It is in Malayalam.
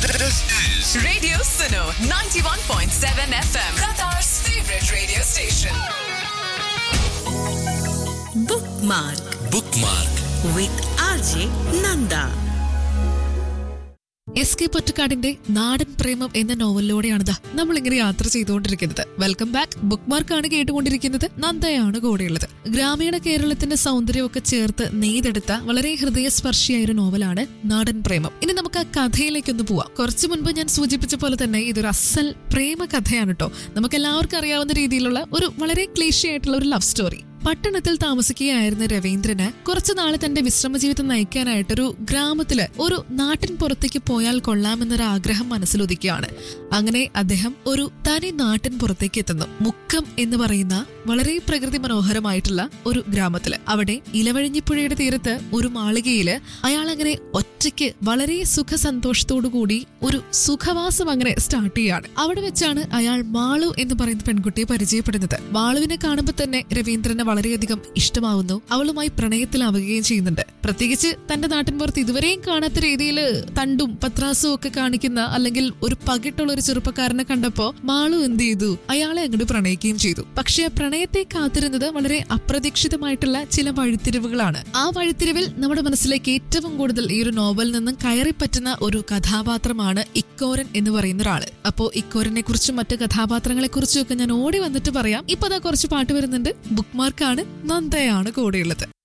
This is Radio Suno 91.7 FM, Qatar's favorite radio station. Bookmark Bookmark. with RJ Nanda. S K പൊറ്റക്കാടിന്റെ നാടൻ പ്രേമം എന്ന നോവലിലൂടെയാണിതാ നമ്മൾ ഇങ്ങനെ യാത്ര ചെയ്തുകൊണ്ടിരിക്കുന്നത് വെൽക്കം ബാക്ക് ബുക്ക് മാർക്കാണ് കേട്ടുകൊണ്ടിരിക്കുന്നത് നന്ദയാണ് കൂടെയുള്ളത് ഗ്രാമീണ കേരളത്തിന്റെ സൗന്ദര്യമൊക്കെ ചേർത്ത് നെയ്തെടുത്ത വളരെ ഹൃദയസ്പർശിയായ ഒരു നോവലാണ് നാടൻ പ്രേമം ഇനി നമുക്ക് ആ കഥയിലേക്കൊന്ന് പോവാം കുറച്ചു മുൻപ് ഞാൻ സൂചിപ്പിച്ച പോലെ തന്നെ ഇതൊരു അസൽ പ്രേമ കഥയാണ് കേട്ടോ നമുക്ക് എല്ലാവർക്കും അറിയാവുന്ന രീതിയിലുള്ള ഒരു വളരെ ക്ലീശയായിട്ടുള്ള ഒരു ലവ് സ്റ്റോറി പട്ടണത്തിൽ താമസിക്കുകയായിരുന്ന രവീന്ദ്രന് കുറച്ചു നാള് തന്റെ വിശ്രമ ജീവിതം നയിക്കാനായിട്ടൊരു ഗ്രാമത്തില് ഒരു നാട്ടിൻ പുറത്തേക്ക് പോയാൽ കൊള്ളാമെന്നൊരു ആഗ്രഹം മനസ്സിലൊതുക്കുകയാണ് അങ്ങനെ അദ്ദേഹം ഒരു തനി നാട്ടിൻ പുറത്തേക്ക് എത്തുന്നു മുക്കം എന്ന് പറയുന്ന വളരെ പ്രകൃതി മനോഹരമായിട്ടുള്ള ഒരു ഗ്രാമത്തില് അവിടെ ഇലവഴിഞ്ഞിപ്പുഴയുടെ തീരത്ത് ഒരു മാളികയില് അയാൾ അങ്ങനെ ഒറ്റയ്ക്ക് വളരെ സുഖ സന്തോഷത്തോടു കൂടി ഒരു സുഖവാസം അങ്ങനെ സ്റ്റാർട്ട് ചെയ്യാണ് അവിടെ വെച്ചാണ് അയാൾ മാളു എന്ന് പറയുന്ന പെൺകുട്ടിയെ പരിചയപ്പെടുന്നത് മാളുവിനെ കാണുമ്പോൾ തന്നെ രവീന്ദ്രന് വളരെയധികം ഇഷ്ടമാവുന്നു അവളുമായി പ്രണയത്തിലാവുകയും ചെയ്യുന്നുണ്ട് പ്രത്യേകിച്ച് തന്റെ നാട്ടിൻപുറത്ത് ഇതുവരെയും കാണാത്ത രീതിയിൽ തണ്ടും പത്രാസും ഒക്കെ കാണിക്കുന്ന അല്ലെങ്കിൽ ഒരു പകിട്ടുള്ള ഒരു ചെറുപ്പക്കാരനെ കണ്ടപ്പോ മാളു എന്ത് ചെയ്തു അയാളെ അങ്ങോട്ട് പ്രണയിക്കുകയും ചെയ്തു പക്ഷേ ആ പ്രണയത്തെ കാത്തിരുന്നത് വളരെ അപ്രതീക്ഷിതമായിട്ടുള്ള ചില വഴിത്തിരിവുകളാണ് ആ വഴിത്തിരിവിൽ നമ്മുടെ മനസ്സിലേക്ക് ഏറ്റവും കൂടുതൽ ഈ ഒരു നോവലിൽ നിന്നും കയറി പറ്റുന്ന ഒരു കഥാപാത്രമാണ് ഇക്കോരൻ എന്ന് പറയുന്ന ഒരാള് അപ്പോ ഇക്കോരനെ കുറിച്ചും മറ്റു കഥാപാത്രങ്ങളെ കുറിച്ചും ഒക്കെ ഞാൻ ഓടി വന്നിട്ട് പറയാം ഇപ്പൊ അതാ കുറച്ച് പാട്ട് വരുന്നുണ്ട് ബുക്ക് മാർക്കാണ് നന്ദയാണ് കൂടെയുള്ളത്